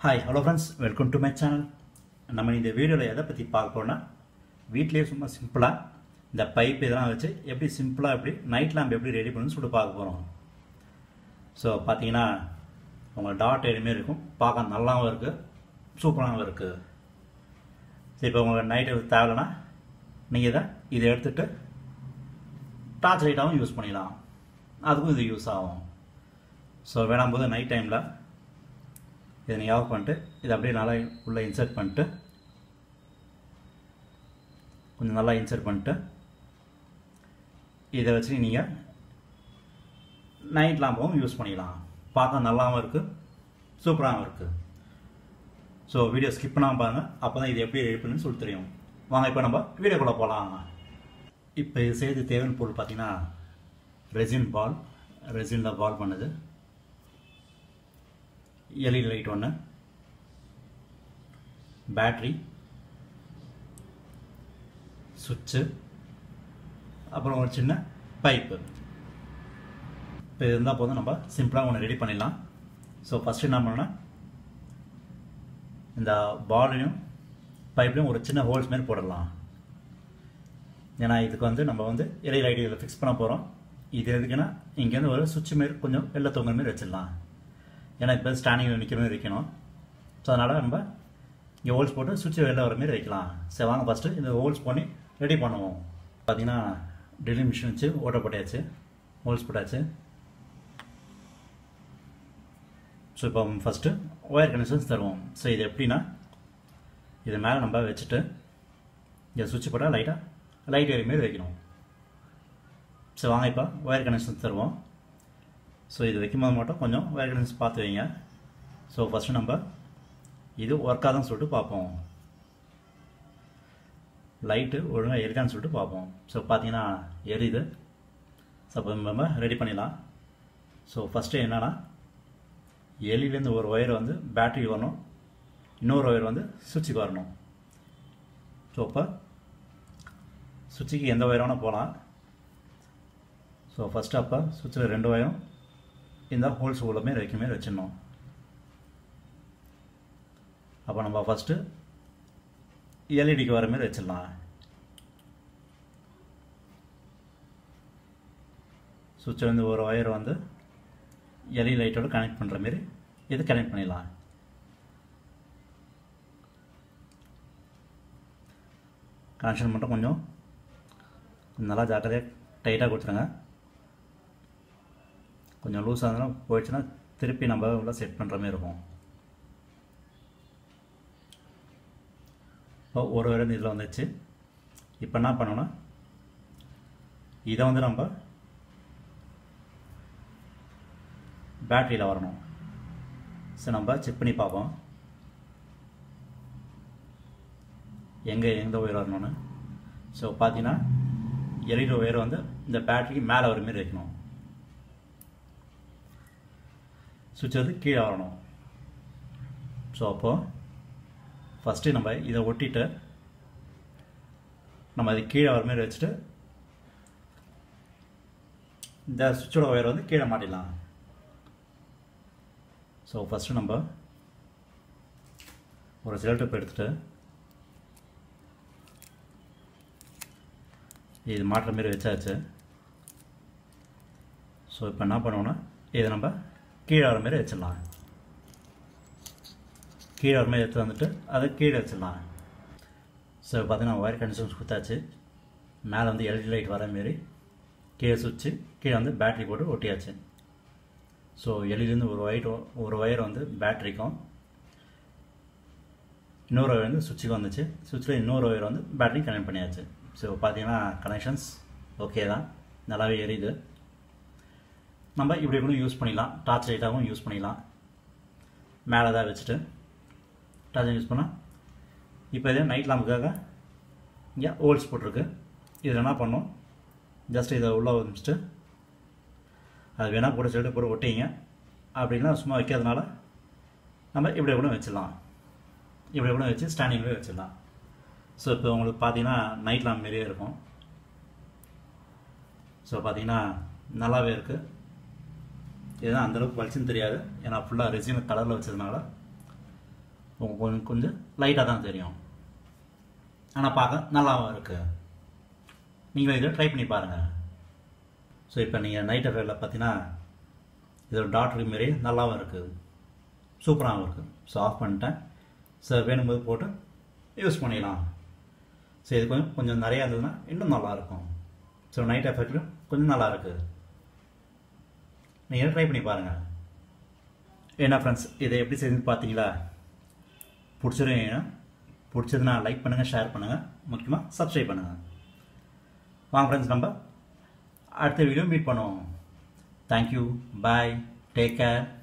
hi hello friends welcome to my channel நம்ம இந்த வீடியோவில் எதை பற்றி பார்க்க போறோம்னா வீட்டிலேயே சும்மா சிம்பிளாக இந்த பைப் இதெல்லாம் வச்சு எப்படி சிம்பிளாக எப்படி நைட் லேம்ப் எப்படி ரெடி பண்ணணும்னு சொல்லிட்டு பார்க்க போகிறோம் ஸோ பார்த்தீங்கன்னா உங்கள் டாட் எதுவுமே இருக்கும் பார்க்க நல்லாவும் இருக்குது சூப்பராகவும் இருக்குது சரி இப்போ உங்களுக்கு நைட்டு தேவைன்னா நீங்கள் இதை இதை எடுத்துகிட்டு டார்ச் லைட்டாகவும் யூஸ் பண்ணிடலாம் அதுக்கும் இது யூஸ் ஆகும் ஸோ வேணாம் போது நைட் டைமில் இதை நீங்கள் ஆஃப் பண்ணிட்டு இதை அப்படியே நல்லா உள்ளே இன்சர்ட் பண்ணிட்டு கொஞ்சம் நல்லா இன்சர்ட் பண்ணிட்டு இதை வச்சு நீங்கள் நைட் லாம்பவும் யூஸ் பண்ணிக்கலாம் பார்க்க நல்லாவும் இருக்குது சூப்பராகவும் இருக்குது ஸோ வீடியோ ஸ்கிப் பண்ணாமல் பாருங்கள் அப்போ தான் இது எப்படி ரெடி பண்ணுன்னு சொல்லி தெரியும் வாங்க இப்போ நம்ம வீடியோக்குள்ளே போகலாம் இப்போ இது செய்து தேவையான பொருள் பார்த்தீங்கன்னா ரெசின் பால் ரெசினில் பால் பண்ணுது எல்இடி லைட் ஒன்று பேட்ரி சுவிட்சு அப்புறம் ஒரு சின்ன பைப்பு இப்போ இது இருந்தால் போதும் நம்ம சிம்பிளாக ஒன்று ரெடி பண்ணிடலாம் ஸோ ஃபஸ்ட்டு என்ன பண்ணோன்னா இந்த பால்லையும் பைப்லையும் ஒரு சின்ன ஹோல்ஸ் மாதிரி போடலாம் ஏன்னா இதுக்கு வந்து நம்ம வந்து எல்இடி லைட் இதில் ஃபிக்ஸ் பண்ண போகிறோம் இது எதுக்குன்னா இங்கேருந்து ஒரு சுவிட்ச் மாரி கொஞ்சம் வெளில தொங்குற மாதிரி வச்சிடலாம் ஏன்னா இப்போ ஸ்டாண்டிங்கில் நிற்கிற மாதிரி வைக்கணும் ஸோ அதனால் நம்ம இங்கே ஹோல்ஸ் போட்டு சுவிட்ச் வெளில வர மாதிரி வைக்கலாம் சரி வாங்க ஃபஸ்ட்டு இந்த ஹோல்ஸ் பண்ணி ரெடி பண்ணுவோம் பார்த்தீங்கன்னா ட்ரில்லிங் மிஷின் வச்சு ஓட்ட போட்டாச்சு ஹோல்ஸ் போட்டாச்சு ஸோ இப்போ ஃபஸ்ட்டு ஒயர் கனெக்ஷன்ஸ் தருவோம் ஸோ இது எப்படின்னா இது மேலே நம்ம வச்சுட்டு இங்கே சுவிட்ச் போட்டால் லைட்டாக லைட் ஏறி மாரி வைக்கணும் ஸோ வாங்க இப்போ ஒயர் கனெக்ஷன்ஸ் தருவோம் ஸோ இது வைக்கும்போது மட்டும் கொஞ்சம் ஒயர் கனெக்ஷன்ஸ் பார்த்து வைங்க ஸோ ஃபஸ்ட்டு நம்ம இது ஒர்க் ஆகுதுன்னு சொல்லிட்டு பார்ப்போம் லைட்டு ஒழுங்காக எரிக்கான்னு சொல்லிட்டு பார்ப்போம் ஸோ பார்த்தீங்கன்னா எரியுது ஸோ அப்போ நம்ம ரெடி பண்ணிடலாம் ஸோ ஃபஸ்ட்டு என்னென்னா எலிலேருந்து ஒரு ஒயர் வந்து பேட்டரி வரணும் இன்னொரு ஒயர் வந்து சுவிட்சுக்கு வரணும் ஸோ இப்போ சுவிட்சுக்கு எந்த ஒயர் வேணால் போகலாம் ஸோ ஃபஸ்ட்டு அப்போ சுவிட்சில் ரெண்டு ஒயரும் இந்த ஹோல்ஸ் உள்ள மாரி வைக்க மாரி வச்சிடணும் அப்போ நம்ம ஃபஸ்ட்டு எல்இடிக்கு வர மாரி வச்சிடலாம் சுவிட்சிலேருந்து ஒரு ஒயர் வந்து எல்இ லைட்டோட கனெக்ட் பண்ணுற மாரி இது கனெக்ட் பண்ணிடலாம் கனெக்ஷன் மட்டும் கொஞ்சம் நல்லா ஜாக்கிரதையாக டைட்டாக கொடுத்துருங்க கொஞ்சம் லூஸாக இருந்தாலும் போயிடுச்சுன்னா திருப்பி நம்ம உள்ள செட் பண்ணுற மாதிரி இருக்கும் இப்போ ஒரு வரை இதில் வந்துச்சு இப்போ என்ன பண்ணோன்னா இதை வந்து நம்ம பேட்டரியில் வரணும் சரி நம்ம செக் பண்ணி பார்ப்போம் எங்கே எந்த ஒயர் வரணும்னு ஸோ பார்த்தீங்கன்னா எல்இடி ஒயர் வந்து இந்த பேட்டரிக்கு மேலே வர மாதிரி வைக்கணும் சுவிட்ச் வந்து கீழே வரணும் ஸோ அப்போது ஃபஸ்ட்டு நம்ம இதை ஒட்டிட்டு நம்ம அது கீழே வர மாதிரி வச்சுட்டு இந்த சுவிட்சோட ஒயர் வந்து கீழே மாட்டிடலாம் ஸோ ஃபஸ்ட்டு நம்ம ஒரு செலக்டப் எடுத்துகிட்டு இது மாட்டுற மாரி வச்சாச்சு ஸோ இப்போ என்ன பண்ணுவோன்னா இதை நம்ம கீழே வர மாதிரி வச்சிடலாம் கீழே வர மாதிரி எடுத்து வந்துட்டு அதை கீழே வச்சிடலாம் ஸோ பார்த்தீங்கன்னா ஒயர் கனெக்ஷன்ஸ் கொடுத்தாச்சு மேலே வந்து எல்இடி லைட் வர மாரி கீழே சுவிட்சு கீழே வந்து பேட்ரி போட்டு ஒட்டியாச்சு ஸோ எல்இடிலேருந்து ஒரு ஒயிட் ஒரு ஒயர் வந்து பேட்ரிக்கும் இன்னொரு ஒயர் வந்து சுவிட்சுக்கு வந்துச்சு சுவிட்சில் இன்னொரு ஒயர் வந்து பேட்டரி கனெக்ட் பண்ணியாச்சு ஸோ பார்த்தீங்கன்னா கனெக்ஷன்ஸ் ஓகே தான் நல்லாவே எரியுது நம்ம இப்படி கூட யூஸ் பண்ணிடலாம் டார்ச் லைட்டாகவும் யூஸ் பண்ணிடலாம் மேலே தான் வச்சுட்டு டார்ச் யூஸ் பண்ணால் இப்போ இதே நைட் லாம்புக்காக இங்கே ஹோல்ஸ் போட்டிருக்கு இதில் என்ன பண்ணோம் ஜஸ்ட் இதை உள்ளே வச்சுட்டு அது வேணால் கூட சொல்லிட்டு போட்டு ஒட்டிங்க அப்படின்னா சும்மா வைக்கிறதுனால நம்ம இப்படி கூட வச்சிடலாம் இப்படி கூட வச்சு ஸ்டாண்டிங்லேயே வச்சிடலாம் ஸோ இப்போ உங்களுக்கு பார்த்தீங்கன்னா நைட் லாம்ப் மாரியே இருக்கும் ஸோ பார்த்தீங்கன்னா நல்லாவே இருக்குது இதுதான் அந்தளவுக்கு பளிச்சுன்னு தெரியாது ஏன்னா ஃபுல்லாக ரெசியூம் கலரில் வச்சதுனால உங்களுக்கு கொஞ்சம் கொஞ்சம் லைட்டாக தான் தெரியும் ஆனால் பார்க்க நல்லாவும் இருக்குது நீங்களும் இதை ட்ரை பண்ணி பாருங்கள் ஸோ இப்போ நீங்கள் நைட் அஃபேரில் பார்த்தீங்கன்னா இதோட டாட் மாரி நல்லாவும் இருக்குது சூப்பராகவும் இருக்குது ஸோ ஆஃப் பண்ணிட்டேன் ஸோ வேணும்போது போட்டு யூஸ் பண்ணிடலாம் ஸோ இது கொஞ்சம் கொஞ்சம் நிறையா இருந்ததுன்னா இன்னும் நல்லாயிருக்கும் ஸோ நைட் எஃபெக்ட்டும் கொஞ்சம் நல்லா இருக்குது நீங்கள் ட்ரை பண்ணி பாருங்கள் என்ன ஃப்ரெண்ட்ஸ் இதை எப்படி செஞ்சு பார்த்தீங்களா பிடிச்சிருங்க பிடிச்சதுன்னா லைக் பண்ணுங்கள் ஷேர் பண்ணுங்கள் முக்கியமாக சப்ஸ்கிரைப் பண்ணுங்கள் வாங்க ஃப்ரெண்ட்ஸ் நம்ம அடுத்த வீடியோ மீட் பண்ணுவோம் தேங்க்யூ பாய் டேக் கேர்